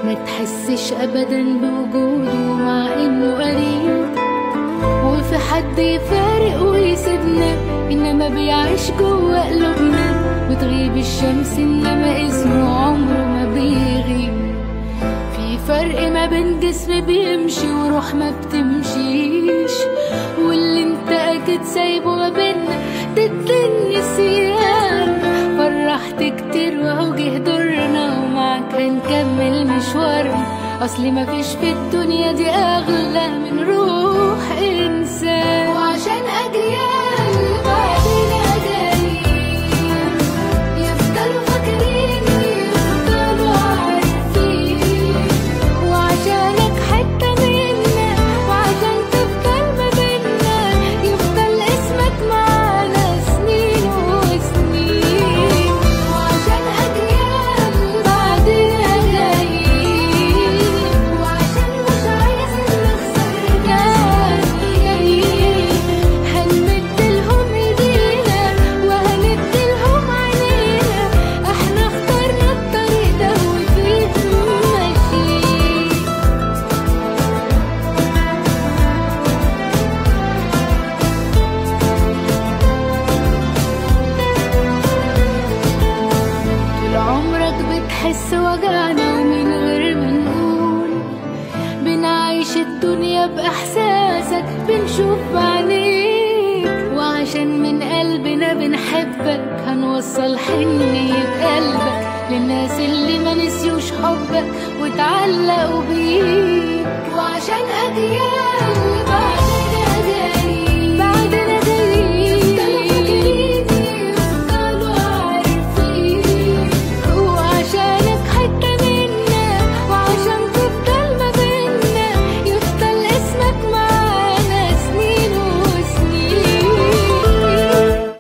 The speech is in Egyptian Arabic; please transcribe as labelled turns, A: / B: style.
A: ما تحسش ابدا بوجوده مع انه قريب وفي حد يفارق ويسيبنا انما بيعيش جوه قلوبنا بتغيب الشمس انما اسمه عمره ما بيغيب في فرق ما بين جسم بيمشي وروح ما بتمشيش واللي انت اكيد سايبه ما بينا ضد النسيان فرحت كتير وهو جه دورنا ومعاك هنكمل مشوارنا اصلي مفيش في الدنيا دي اغلى من روح انسان وعشان اجيال بعدنا جايين يفضلوا فاكرين يفضلوا عارفين وعشانك حتة منا وعشان تفضل ما بينا يفضل اسمك معانا سنين وسنين وعشان أجيال بعدنا جايين وعشان مش عايز نخسر ناس جايين هنمدلهم ايدينا وهندلهم عينينا احنا اخترنا الطريق ده وفيه ماشيين طول عمرك بتحس وجعنا ومن غير ما نقول بنعيش الدنيا بإحساسك بنشوف بعينيك وعشان من قلبنا بنحبك هنوصل حنية قلبك للناس اللي ما نسيوش حبك وتعلقوا بيك وعشان أجيال